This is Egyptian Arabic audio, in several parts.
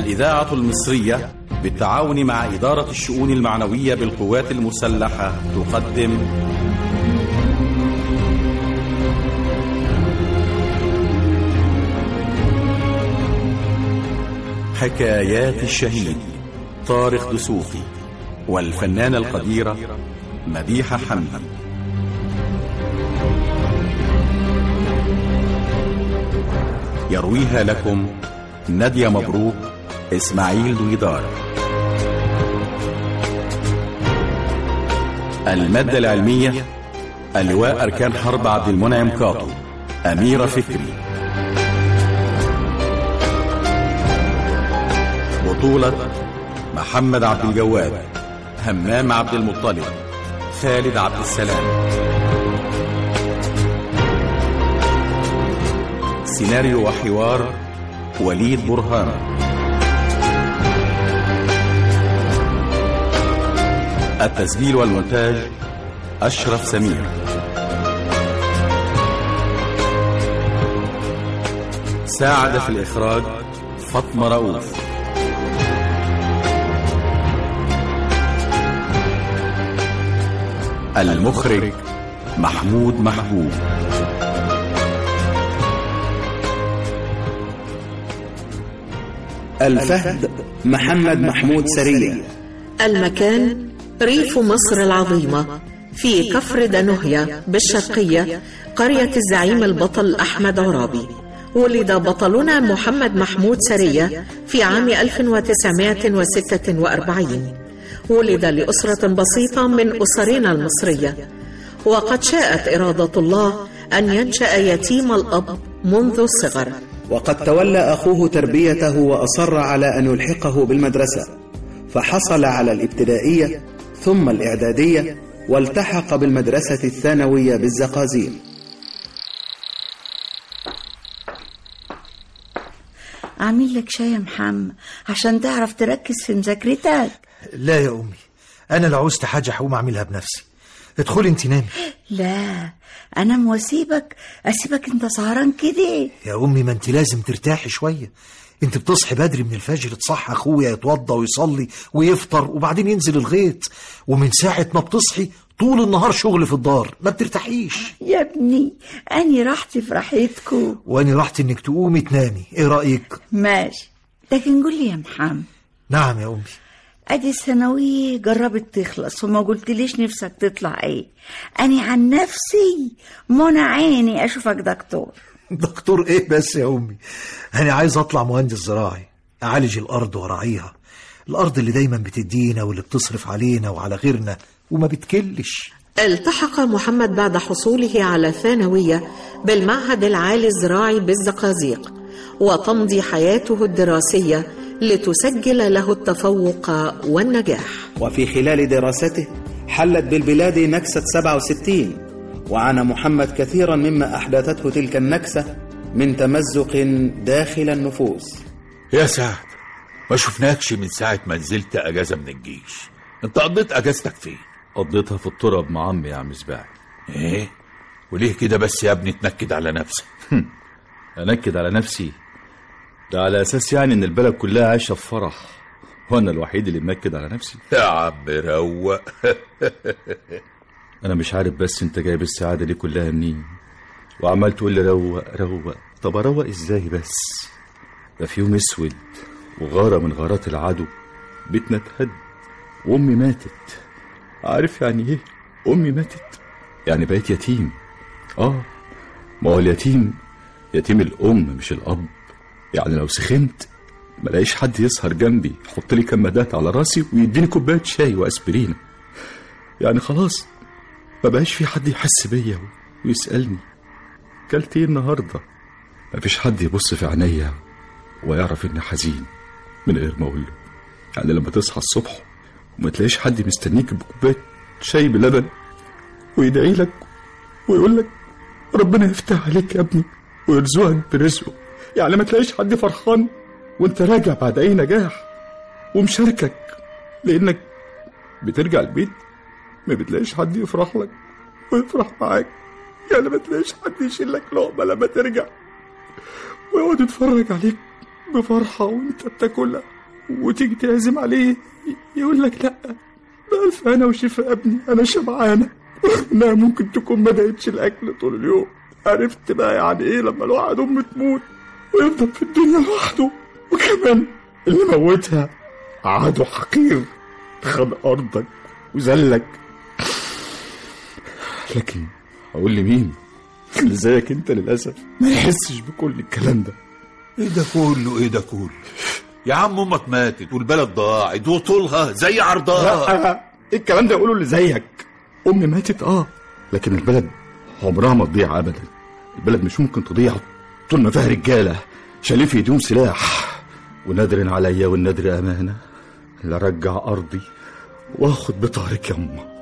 الإذاعة المصرية بالتعاون مع إدارة الشؤون المعنوية بالقوات المسلحة تقدم حكايات الشهيد طارق دسوقي والفنانة القديرة مديحة حمدي يرويها لكم نادية مبروك إسماعيل دويدار المادة العلمية اللواء أركان حرب عبد المنعم كاطو أميرة فكري بطولة محمد عبد الجواد همام عبد المطلب خالد عبد السلام سيناريو وحوار وليد برهان التسجيل والمونتاج أشرف سمير ساعد في الإخراج فاطمة رؤوف المخرج محمود محبوب الفهد محمد محمود سرية المكان ريف مصر العظيمة في كفر دنهيا بالشرقية قرية الزعيم البطل أحمد عرابي ولد بطلنا محمد محمود سرية في عام 1946 ولد لأسرة بسيطة من أسرنا المصرية وقد شاءت إرادة الله أن ينشأ يتيم الأب منذ الصغر وقد تولى أخوه تربيته وأصر على أن يلحقه بالمدرسة فحصل على الابتدائية ثم الإعدادية والتحق بالمدرسة الثانوية بالزقازيق أعمل لك شاي يا محمد عشان تعرف تركز في مذاكرتك لا يا أمي أنا لو عوزت حاجة هقوم أعملها بنفسي ادخلي انت نامي لا أنام وأسيبك أسيبك أنت سهران كده يا أمي ما أنت لازم ترتاحي شوية أنت بتصحي بدري من الفجر تصحى أخويا يتوضى ويصلي ويفطر وبعدين ينزل الغيط ومن ساعة ما بتصحي طول النهار شغل في الدار ما بترتاحيش يا ابني أني راحتي في راحتكم وأنا راحت إنك تقومي تنامي إيه رأيك؟ ماشي لكن قول لي يا محمد نعم يا أمي ادي الثانوية جربت تخلص وما قلتليش نفسك تطلع ايه اني عن نفسي منى عيني اشوفك دكتور دكتور إيه بس يا أمي أنا عايز أطلع مهندس زراعي أعالج الأرض وأراعيها الأرض اللي دايما بتدينا واللي بتصرف علينا وعلى غيرنا وما بتكلش التحق محمد بعد حصوله على ثانوية بالمعهد العالي الزراعي بالزقازيق وتمضي حياته الدراسية لتسجل له التفوق والنجاح وفي خلال دراسته حلت بالبلاد نكسة 67 وعانى محمد كثيرا مما أحدثته تلك النكسة من تمزق داخل النفوس يا سعد ما شفناكش من ساعة ما نزلت أجازة من الجيش أنت قضيت أجازتك فين؟ قضيتها في التراب مع عمي يا عم سباعي إيه؟ وليه كده بس يا ابني تنكد على نفسك؟ أنكد على نفسي ده على أساس يعني إن البلد كلها عايشة في فرح وأنا الوحيد اللي منكد على نفسي يا عم روق أنا مش عارف بس أنت جايب السعادة دي كلها منين وعمال تقول لي روق روق طب أروق إزاي بس ده في يوم أسود وغارة من غارات العدو بيتنا اتهد وأمي ماتت عارف يعني إيه أمي ماتت يعني بقيت يتيم آه ما هو اليتيم يتيم الأم مش الأب يعني لو سخنت ملاقيش حد يسهر جنبي يحط لي كمادات على راسي ويديني كوبايه شاي واسبرين يعني خلاص ما بقاش في حد يحس بيا ويسالني كلت ايه النهارده ما فيش حد يبص في عينيا ويعرف اني حزين من غير ما اقول له يعني لما تصحى الصبح وما تلاقيش حد مستنيك بكوبايه شاي بلبن ويدعي لك ويقول لك ربنا يفتح عليك يا ابني ويرزقك برزقه يعني ما تلاقيش حد فرحان وانت راجع بعد اي نجاح ومشاركك لانك بترجع البيت ما بتلاقيش حد يفرح لك ويفرح معاك يعني ما تلاقيش حد يشيل لك لقمه لما ترجع ويقعد يتفرج عليك بفرحه وانت بتاكلها وتيجي تعزم عليه يقول لك لا بألف أنا وشفا يا ابني أنا شبعانة إنها ممكن تكون ما دقتش الأكل طول اليوم عرفت بقى يعني إيه لما الواحد أم تموت ويفضل في الدنيا لوحده وكمان اللي موتها عدو حقير خد أرضك وذلك لكن أقول لمين؟ اللي زيك أنت للأسف ما يحسش بكل الكلام ده ايه ده كله ايه ده كله يا عم امك ماتت والبلد ضاعت وطولها زي عرضها لا ايه الكلام ده يقوله اللي زيك امي ماتت اه لكن البلد عمرها ما تضيع ابدا البلد مش ممكن تضيع طول ما فيها رجاله شايلين في ايديهم سلاح ونادر عليا والنادر امانه لا ارجع ارضي واخد بطارك يما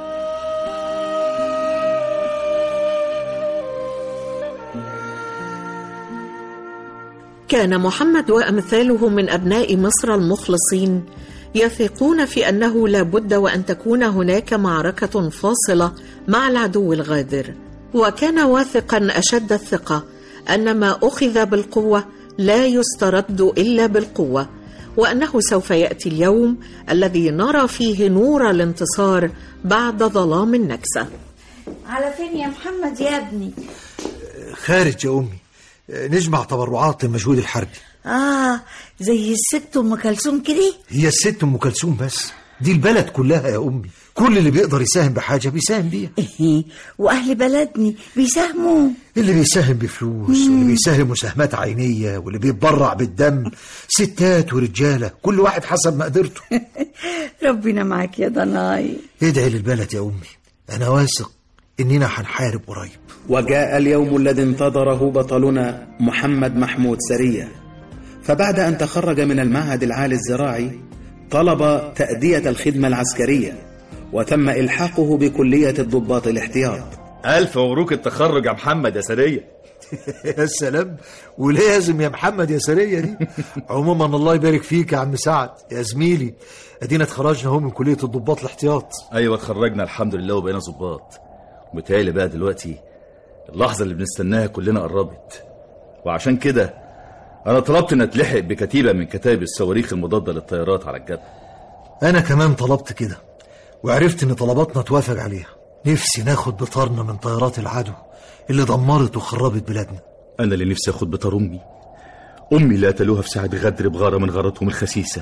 كان محمد وامثاله من ابناء مصر المخلصين يثقون في انه لا بد وان تكون هناك معركه فاصله مع العدو الغادر وكان واثقا اشد الثقه ان ما اخذ بالقوه لا يسترد الا بالقوه وانه سوف ياتي اليوم الذي نرى فيه نور الانتصار بعد ظلام النكسه على فين يا محمد يا ابني خارج يا أمي نجمع تبرعات للمجهود الحربي اه زي الست ام كلثوم كده هي الست ام كلثوم بس دي البلد كلها يا امي كل اللي بيقدر يساهم بحاجه بيساهم بيها إيه، واهل بلدني بيساهموا اللي بيساهم بفلوس واللي بيساهم مساهمات عينيه واللي بيتبرع بالدم ستات ورجاله كل واحد حسب مقدرته ربنا معاك يا ضناي ادعي للبلد يا امي انا واثق اننا هنحارب قريب وجاء اليوم الذي انتظره بطلنا محمد محمود سرية فبعد أن تخرج من المعهد العالي الزراعي طلب تأدية الخدمة العسكرية وتم إلحاقه بكلية الضباط الاحتياط الف مبروك التخرج يا محمد يا سريه يا سلام ولازم يا محمد يا سريه دي عموما الله يبارك فيك يا عم سعد يا زميلي ادينا اتخرجنا اهو من كليه الضباط الاحتياط ايوه اتخرجنا الحمد لله وبقينا ظباط متهيألي بقى دلوقتي اللحظه اللي بنستناها كلنا قربت وعشان كده انا طلبت ان اتلحق بكتيبه من كتائب الصواريخ المضاده للطيارات على الجبهه انا كمان طلبت كده وعرفت ان طلباتنا توافق عليها نفسي ناخد بطارنا من طيارات العدو اللي دمرت وخربت بلادنا انا اللي نفسي اخد بطار امي امي اللي قتلوها في ساعه غدر بغاره من غاراتهم الخسيسه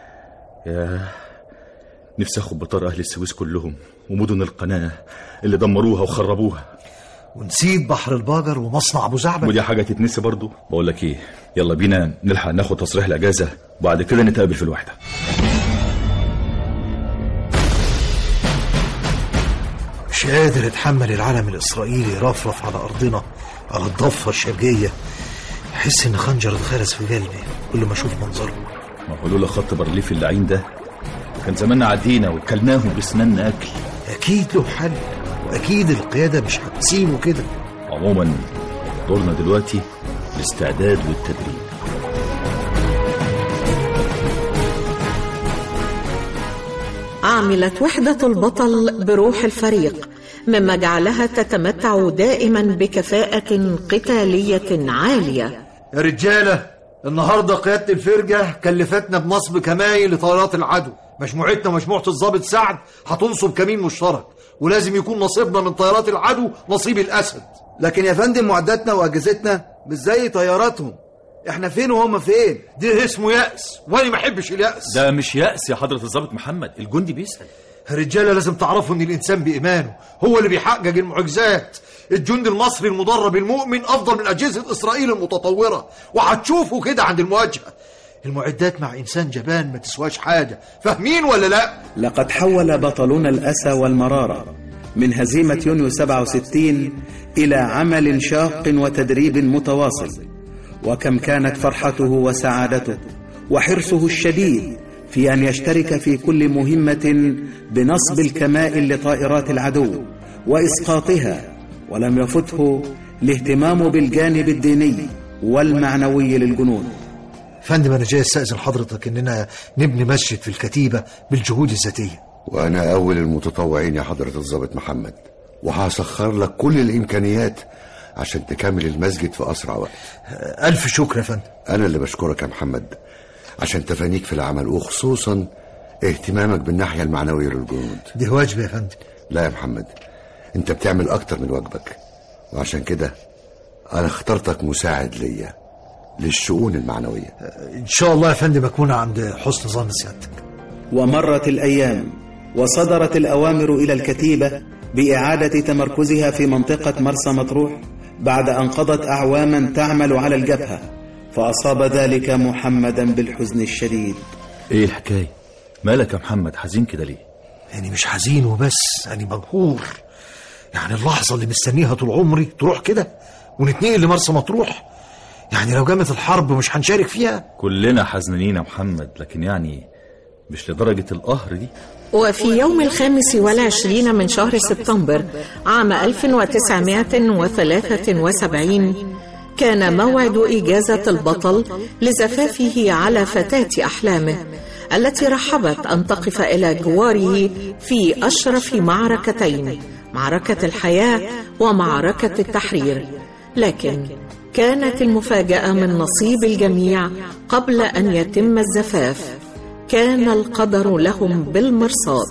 يا نفسي اخد بطار اهل السويس كلهم ومدن القناه اللي دمروها وخربوها ونسيت بحر الباجر ومصنع ابو زعبل ودي حاجه تتنسي برضو بقول لك ايه يلا بينا نلحق ناخد تصريح الاجازه وبعد كده نتقابل في الوحده مش قادر اتحمل العلم الاسرائيلي يرفرف على ارضنا على الضفه الشرقيه احس ان خنجر اتخرس في قلبي كل ما اشوف منظره ما هو لولا خط بارليف اللعين ده كان زماننا عدينا وكلناهم بسناننا اكل اكيد له حل واكيد القياده مش هتسيبه كده عموما دورنا دلوقتي الاستعداد والتدريب عملت وحدة البطل بروح الفريق مما جعلها تتمتع دائما بكفاءة قتالية عالية يا رجاله النهارده قياده الفرقه كلفتنا بنصب كماين لطيارات العدو مجموعتنا ومجموعه الضابط سعد هتنصب كمين مشترك ولازم يكون نصيبنا من طيارات العدو نصيب الاسد لكن يا فندم معداتنا واجهزتنا مش زي طياراتهم احنا فين وهم فين ده اسمه يأس وانا ما احبش اليأس ده مش يأس يا حضرة الضابط محمد الجندي بيسأل الرجاله لازم تعرفوا ان الانسان بايمانه هو اللي بيحقق المعجزات الجندي المصري المدرب المؤمن افضل من اجهزه اسرائيل المتطوره وهتشوفوا كده عند المواجهه المعدات مع انسان جبان ما تسواش حاجه فاهمين ولا لا لقد حول بطلنا الأسى والمرارة من هزيمة يونيو 67 إلى عمل شاق وتدريب متواصل وكم كانت فرحته وسعادته وحرصه الشديد في أن يشترك في كل مهمة بنصب الكمائن لطائرات العدو وإسقاطها ولم يفته الاهتمام بالجانب الديني والمعنوي للجنود فندم انا جاي استاذن حضرتك اننا نبني مسجد في الكتيبه بالجهود الذاتيه وأنا أول المتطوعين يا حضرة الضابط محمد وهسخر لك كل الإمكانيات عشان تكمل المسجد في أسرع وقت الف شكر يا فندم أنا اللي بشكرك يا محمد عشان تفانيك في العمل وخصوصا اهتمامك بالناحية المعنوية للجنود ده واجب يا فندم لا يا محمد انت بتعمل اكتر من واجبك وعشان كده انا اخترتك مساعد ليا للشؤون المعنوية ان شاء الله يا فندم اكون عند حسن ظن سيادتك ومرت الأيام وصدرت الأوامر إلى الكتيبة بإعادة تمركزها في منطقة مرسى مطروح بعد أن قضت أعواما تعمل على الجبهة فأصاب ذلك محمدا بالحزن الشديد ايه الحكايه مالك يا محمد حزين كده ليه يعني مش حزين وبس يعني مبهور يعني اللحظة اللي مستنيها طول عمري تروح كده ونتنقل لمرسى مطروح يعني لو جامت الحرب مش هنشارك فيها كلنا حزنانين يا محمد لكن يعني مش لدرجه القهر دي وفي يوم الخامس والعشرين من شهر سبتمبر عام 1973 كان موعد إجازة البطل لزفافه على فتاة أحلامه التي رحبت أن تقف إلى جواره في أشرف معركتين معركة الحياة ومعركة التحرير لكن كانت المفاجأة من نصيب الجميع قبل أن يتم الزفاف كان القدر لهم بالمرصاد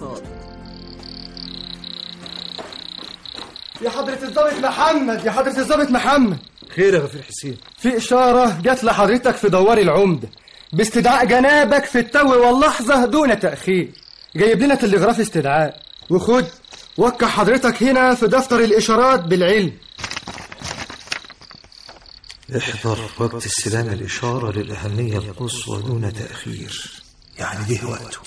يا حضرة الضابط محمد يا حضرة الضابط محمد خير يا غفير حسين في إشارة جات لحضرتك في دوار العمدة باستدعاء جنابك في التو واللحظة دون تأخير جايب لنا تلغراف استدعاء وخد وقع حضرتك هنا في دفتر الإشارات بالعلم احضر وقت استلام الإشارة للأهمية القصوى دون تأخير يعني ده وقته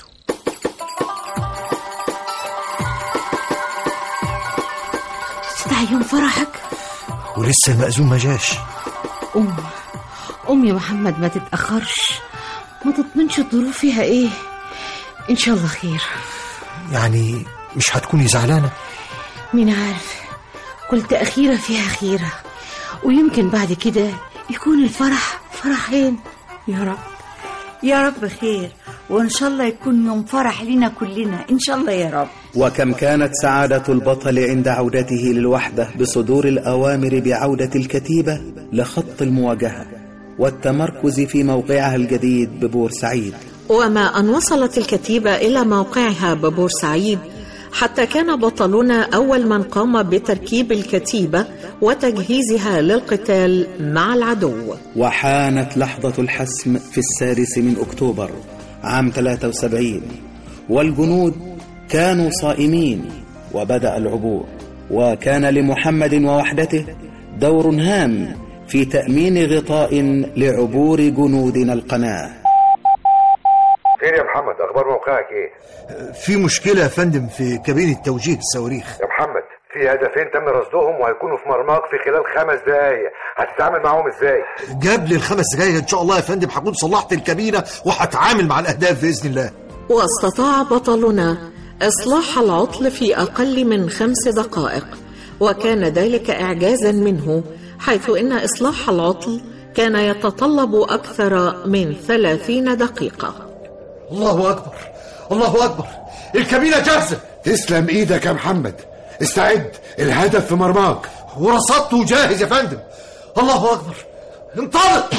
استدعى يوم فرحك ولسه المأذون ما جاش قوم قوم يا محمد ما تتأخرش ما تطمنش الظروف فيها ايه ان شاء الله خير يعني مش هتكوني زعلانة مين عارف كل تأخيرة فيها خيرة ويمكن بعد كده يكون الفرح فرحين يا رب يا رب خير وان شاء الله يكون يوم فرح لنا كلنا ان شاء الله يا رب وكم كانت سعادة البطل عند عودته للوحدة بصدور الأوامر بعودة الكتيبة لخط المواجهة والتمركز في موقعها الجديد ببورسعيد وما أن وصلت الكتيبة إلى موقعها ببورسعيد حتى كان بطلنا أول من قام بتركيب الكتيبة وتجهيزها للقتال مع العدو وحانت لحظة الحسم في السادس من أكتوبر عام 73 والجنود كانوا صائمين وبدأ العبور وكان لمحمد ووحدته دور هام في تأمين غطاء لعبور جنودنا القناة خير يا محمد اخبار موقعك ايه في مشكلة يا فندم في كابينة توجيه الصواريخ يا محمد في هدفين تم رصدهم وهيكونوا في مرماك في خلال خمس دقايق هتتعامل معاهم ازاي جاب لي الخمس دقايق ان شاء الله يا فندم هكون صلحت الكابينة وهتعامل مع الاهداف باذن الله واستطاع بطلنا إصلاح العطل في أقل من خمس دقائق وكان ذلك إعجازا منه حيث إن إصلاح العطل كان يتطلب أكثر من ثلاثين دقيقة الله اكبر الله اكبر الكابينة جاهزة تسلم ايدك يا محمد استعد الهدف في مرماك ورصدته جاهز يا فندم الله اكبر انطلق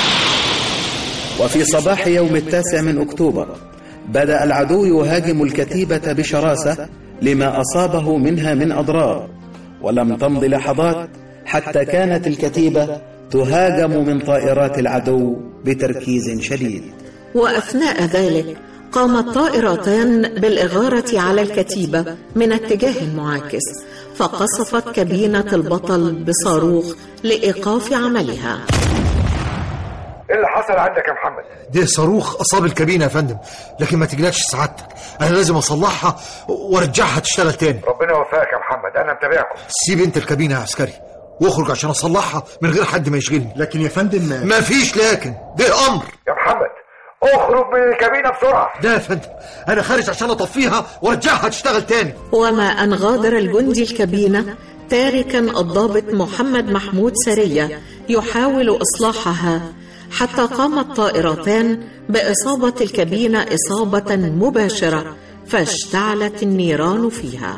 وفي صباح يوم التاسع من أكتوبر بدأ العدو يهاجم الكتيبة بشراسة لما أصابه منها من أضرار ولم تمض لحظات حتى كانت الكتيبة تهاجم من طائرات العدو بتركيز شديد وأثناء ذلك قامت طائرتان بالإغارة على الكتيبة من اتجاه معاكس فقصفت كابينة البطل بصاروخ لإيقاف عملها ايه اللي حصل عندك يا محمد ده صاروخ اصاب الكابينة يا فندم لكن ما تقلقش سعادتك انا لازم اصلحها وارجعها تشتغل تاني ربنا يوفقك يا محمد انا متابعكم سيب انت الكابينة يا عسكري واخرج عشان اصلحها من غير حد ما يشغلني لكن يا فندم ما فيش لكن ده امر يا محمد اخرج من الكابينه بسرعه ده يا فندم انا خارج عشان اطفيها وارجعها تشتغل تاني وما أن غادر الجندي الكابينة تاركا الضابط محمد محمود سرية يحاول إصلاحها حتى قامت طائرتان بإصابة الكابينة إصابة مباشرة فاشتعلت النيران فيها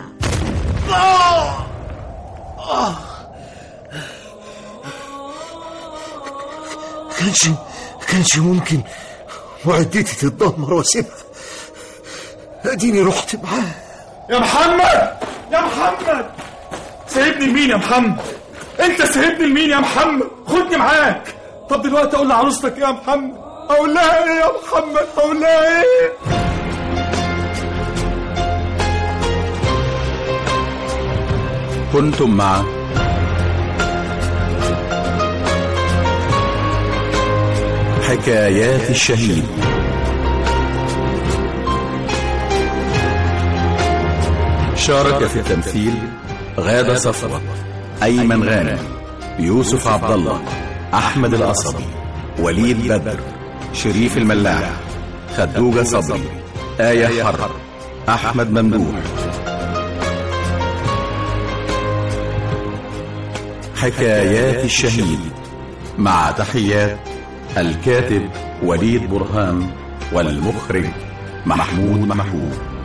كانش كانش ممكن معدتي تتدمر واسيبها اديني رحت معاه يا محمد يا محمد سايبني لمين يا محمد انت سايبني لمين يا محمد خدني معاك طب دلوقتي اقول لعروستك ايه يا محمد اقول لها ايه يا محمد اقول لها ايه كنتم مع حكايات الشهيد شارك في التمثيل غادة صفوة أيمن غانم يوسف عبد الله أحمد القصبي وليد بدر شريف الملاح خدوجة صبري آية حرب أحمد ممدوح حكايات الشهيد مع تحيات الكاتب وليد برهان والمخرج محمود محمود